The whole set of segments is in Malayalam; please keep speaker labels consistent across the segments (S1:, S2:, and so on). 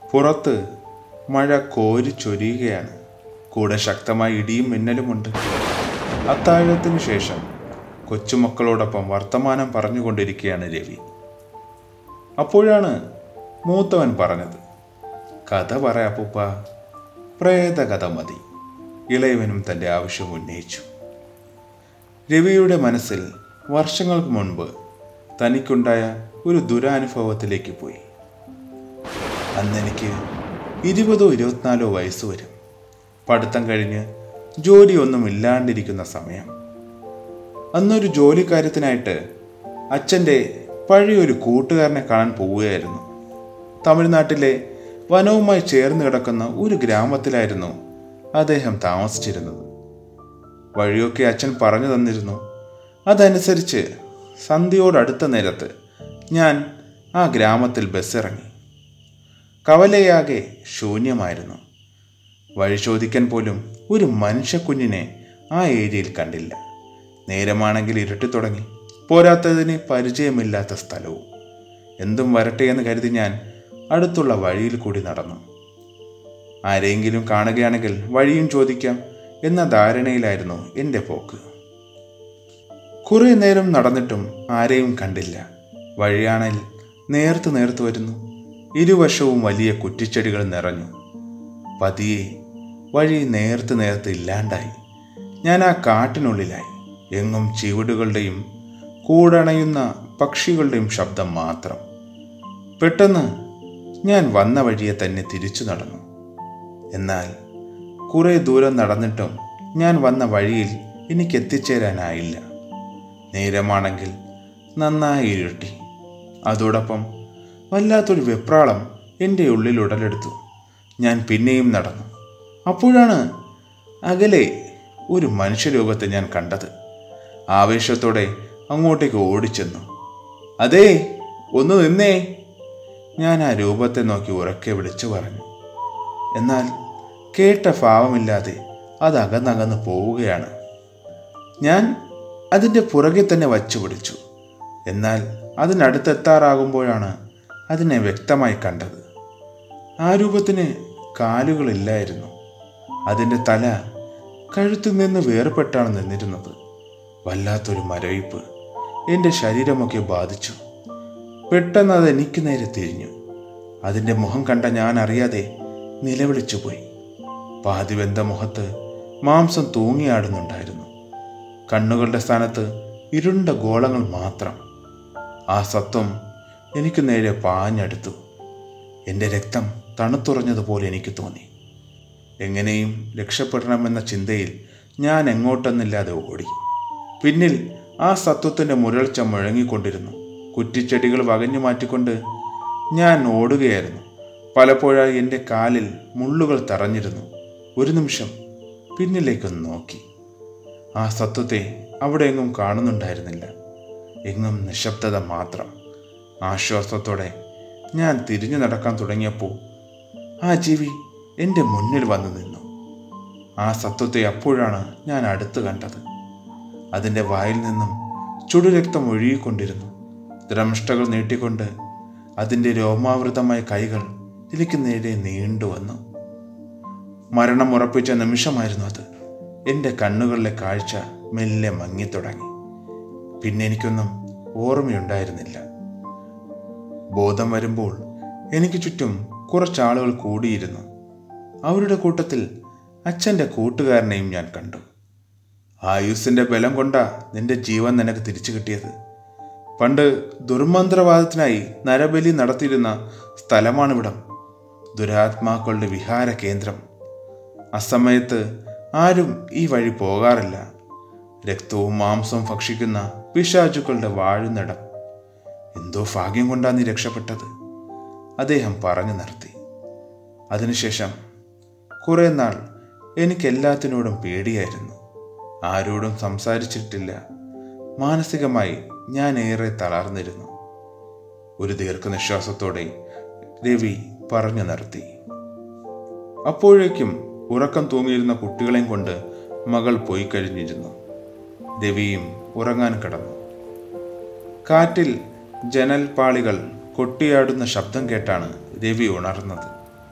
S1: പുറത്ത് മഴ കോരിച്ചൊരിയുകയാണ് കൂടെ ശക്തമായ ഇടിയും മിന്നലുമുണ്ട് അത്താഴത്തിനു ശേഷം കൊച്ചുമക്കളോടൊപ്പം വർത്തമാനം പറഞ്ഞുകൊണ്ടിരിക്കുകയാണ് രവി അപ്പോഴാണ് മൂത്തവൻ പറഞ്ഞത് കഥ പറ അപ്പൂപ്പ പ്രേത കഥ മതി ഇളയവനും തൻ്റെ ആവശ്യം ഉന്നയിച്ചു രവിയുടെ മനസ്സിൽ വർഷങ്ങൾക്ക് മുൻപ് തനിക്കുണ്ടായ ഒരു ദുരാനുഭവത്തിലേക്ക് പോയി അന്നെനിക്ക് ഇരുപതോ ഇരുപത്തിനാലോ വയസ്സ് വരും പഠിത്തം കഴിഞ്ഞ് ജോലിയൊന്നും ഇല്ലാണ്ടിരിക്കുന്ന സമയം അന്നൊരു ജോലിക്കാര്യത്തിനായിട്ട് അച്ഛൻ്റെ പഴയൊരു കൂട്ടുകാരനെ കാണാൻ പോവുകയായിരുന്നു തമിഴ്നാട്ടിലെ വനവുമായി ചേർന്ന് കിടക്കുന്ന ഒരു ഗ്രാമത്തിലായിരുന്നു അദ്ദേഹം താമസിച്ചിരുന്നത് വഴിയൊക്കെ അച്ഛൻ പറഞ്ഞു തന്നിരുന്നു അതനുസരിച്ച് സന്ധ്യയോടടുത്ത നേരത്ത് ഞാൻ ആ ഗ്രാമത്തിൽ ബസ്സിറങ്ങി കവലയാകെ ശൂന്യമായിരുന്നു വഴി ചോദിക്കാൻ പോലും ഒരു മനുഷ്യക്കുഞ്ഞിനെ ആ ഏരിയയിൽ കണ്ടില്ല നേരമാണെങ്കിൽ ഇരുട്ടി തുടങ്ങി പോരാത്തതിന് പരിചയമില്ലാത്ത സ്ഥലവും എന്തും വരട്ടെ എന്ന് കരുതി ഞാൻ അടുത്തുള്ള വഴിയിൽ കൂടി നടന്നു ആരെയെങ്കിലും കാണുകയാണെങ്കിൽ വഴിയും ചോദിക്കാം എന്ന ധാരണയിലായിരുന്നു എൻ്റെ പോക്ക് കുറേ നേരം നടന്നിട്ടും ആരെയും കണ്ടില്ല വഴിയാണേൽ നേർത്ത് നേർത്ത് വരുന്നു ഇരുവശവും വലിയ കുറ്റിച്ചെടികൾ നിറഞ്ഞു പതിയെ വഴി നേർത്ത് നേർത്ത് ഇല്ലാണ്ടായി ഞാൻ ആ കാട്ടിനുള്ളിലായി എങ്ങും ചീവിടുകളുടെയും കൂടണയുന്ന പക്ഷികളുടെയും ശബ്ദം മാത്രം പെട്ടെന്ന് ഞാൻ വന്ന വഴിയെ തന്നെ തിരിച്ചു നടന്നു എന്നാൽ കുറേ ദൂരം നടന്നിട്ടും ഞാൻ വന്ന വഴിയിൽ എനിക്ക് എത്തിച്ചേരാനായില്ല നേരമാണെങ്കിൽ നന്നായി ഇരുട്ടി അതോടൊപ്പം വല്ലാത്തൊരു വെപ്രാളം എൻ്റെ ഉള്ളിൽ ഉടലെടുത്തു ഞാൻ പിന്നെയും നടന്നു അപ്പോഴാണ് അകലെ ഒരു മനുഷ്യരൂപത്തെ ഞാൻ കണ്ടത് ആവേശത്തോടെ അങ്ങോട്ടേക്ക് ഓടിച്ചെന്നു അതേ ഒന്ന് നിന്നേ ഞാൻ ആ രൂപത്തെ നോക്കി ഉറക്കെ വിളിച്ചു പറഞ്ഞു എന്നാൽ കേട്ട ഭാവമില്ലാതെ അത് അകന്നകന്ന് പോവുകയാണ് ഞാൻ അതിൻ്റെ പുറകെ തന്നെ വച്ചു പിടിച്ചു എന്നാൽ അതിനടുത്തെത്താറാകുമ്പോഴാണ് അതിനെ വ്യക്തമായി കണ്ടത് ആ രൂപത്തിന് കാലുകളില്ലായിരുന്നു അതിൻ്റെ തല കഴുത്തിൽ നിന്ന് വേർപെട്ടാണ് നിന്നിരുന്നത് വല്ലാത്തൊരു മരവിപ്പ് എൻ്റെ ശരീരമൊക്കെ ബാധിച്ചു പെട്ടെന്ന് അത് എനിക്ക് നേരെ തിരിഞ്ഞു അതിൻ്റെ മുഖം കണ്ട ഞാൻ അറിയാതെ നിലവിളിച്ചു പോയി പാതിവെന്ത മുഖത്ത് മാംസം തൂങ്ങിയാടുന്നുണ്ടായിരുന്നു കണ്ണുകളുടെ സ്ഥാനത്ത് ഇരുണ്ട ഗോളങ്ങൾ മാത്രം ആ സത്വം എനിക്ക് നേരെ പാഞ്ഞടുത്തു എൻ്റെ രക്തം തണുത്തുറഞ്ഞതുപോലെ എനിക്ക് തോന്നി എങ്ങനെയും രക്ഷപ്പെടണമെന്ന ചിന്തയിൽ ഞാൻ എങ്ങോട്ടെന്നില്ലാതെ ഓടി പിന്നിൽ ആ സത്വത്തിൻ്റെ മുരൾച്ച മുഴങ്ങിക്കൊണ്ടിരുന്നു കുറ്റിച്ചെടികൾ വകഞ്ഞു മാറ്റിക്കൊണ്ട് ഞാൻ ഓടുകയായിരുന്നു പലപ്പോഴായി എൻ്റെ കാലിൽ മുള്ളുകൾ തറഞ്ഞിരുന്നു ഒരു നിമിഷം പിന്നിലേക്കൊന്ന് നോക്കി ആ സത്വത്തെ അവിടെ എങ്ങും കാണുന്നുണ്ടായിരുന്നില്ല എങ്ങും നിശബ്ദത മാത്രം ആശ്വാസത്തോടെ ഞാൻ തിരിഞ്ഞു നടക്കാൻ തുടങ്ങിയപ്പോൾ ആ ജീവി എൻ്റെ മുന്നിൽ വന്നു നിന്നു ആ സത്വത്തെ അപ്പോഴാണ് ഞാൻ അടുത്ത് കണ്ടത് അതിൻ്റെ വായിൽ നിന്നും ചുടുരക്തം ഒഴുകിക്കൊണ്ടിരുന്നു ദ്രംഷ്ടകൾ നീട്ടിക്കൊണ്ട് അതിൻ്റെ രോമാവൃതമായ കൈകൾ എനിക്ക് നേരെ നീണ്ടുവന്നു മരണം ഉറപ്പിച്ച നിമിഷമായിരുന്നു അത് എൻ്റെ കണ്ണുകളിലെ കാഴ്ച മെല്ലെ മങ്ങിത്തുടങ്ങി പിന്നെ എനിക്കൊന്നും ഓർമ്മയുണ്ടായിരുന്നില്ല ബോധം വരുമ്പോൾ എനിക്ക് ചുറ്റും കുറച്ചാളുകൾ കൂടിയിരുന്നു അവരുടെ കൂട്ടത്തിൽ അച്ഛൻ്റെ കൂട്ടുകാരനെയും ഞാൻ കണ്ടു ആയുസിൻ്റെ ബലം കൊണ്ടാ നിന്റെ ജീവൻ നിനക്ക് തിരിച്ചു കിട്ടിയത് പണ്ട് ദുർമന്ത്രവാദത്തിനായി നരബലി നടത്തിയിരുന്ന സ്ഥലമാണിവിടം ദുരാത്മാക്കളുടെ വിഹാര കേന്ദ്രം അസമയത്ത് ആരും ഈ വഴി പോകാറില്ല രക്തവും മാംസവും ഭക്ഷിക്കുന്ന പിശാചുക്കളുടെ വാഴുന്നിടം എന്തോ ഭാഗ്യം കൊണ്ടാ നീ രക്ഷപ്പെട്ടത് അദ്ദേഹം പറഞ്ഞു നിർത്തി അതിനുശേഷം കുറെ നാൾ എനിക്ക് എല്ലാത്തിനോടും പേടിയായിരുന്നു ആരോടും സംസാരിച്ചിട്ടില്ല മാനസികമായി ഞാൻ ഏറെ തളർന്നിരുന്നു ഒരു ദീർഘനിശ്വാസത്തോടെ രവി പറഞ്ഞു നിർത്തി അപ്പോഴേക്കും ഉറക്കം തൂങ്ങിയിരുന്ന കുട്ടികളെയും കൊണ്ട് മകൾ പോയി കഴിഞ്ഞിരുന്നു രവിയും ഉറങ്ങാൻ കിടന്നു കാറ്റിൽ ജനൽ പാളികൾ കൊട്ടിയാടുന്ന ശബ്ദം കേട്ടാണ് രവി ഉണർന്നത്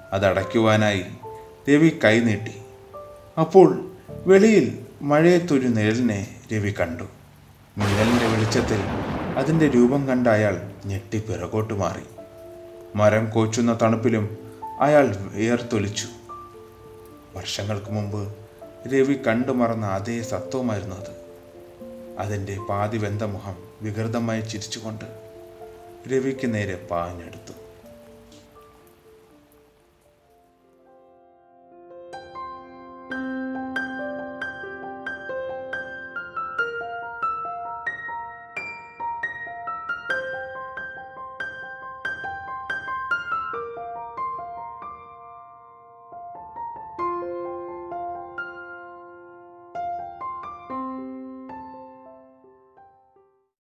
S1: അതടയ്ക്കുവാനായി രവി കൈ നീട്ടി അപ്പോൾ വെളിയിൽ മഴയത്തൊരു നിഴലിനെ രവി കണ്ടു നിഴലിൻ്റെ വെളിച്ചത്തിൽ അതിൻ്റെ രൂപം കണ്ട അയാൾ ഞെട്ടി പിറകോട്ട് മാറി മരം കോച്ചുന്ന തണുപ്പിലും അയാൾ വിയർത്തൊലിച്ചു വർഷങ്ങൾക്ക് മുമ്പ് രവി കണ്ടു മറന്ന അതേ സത്വമായിരുന്നു അത് അതിൻ്റെ പാതി വെന്ത മുഖം വികൃതമായി ചിരിച്ചുകൊണ്ട് രവിക്ക് നേരെ പാഞ്ഞെടുത്തു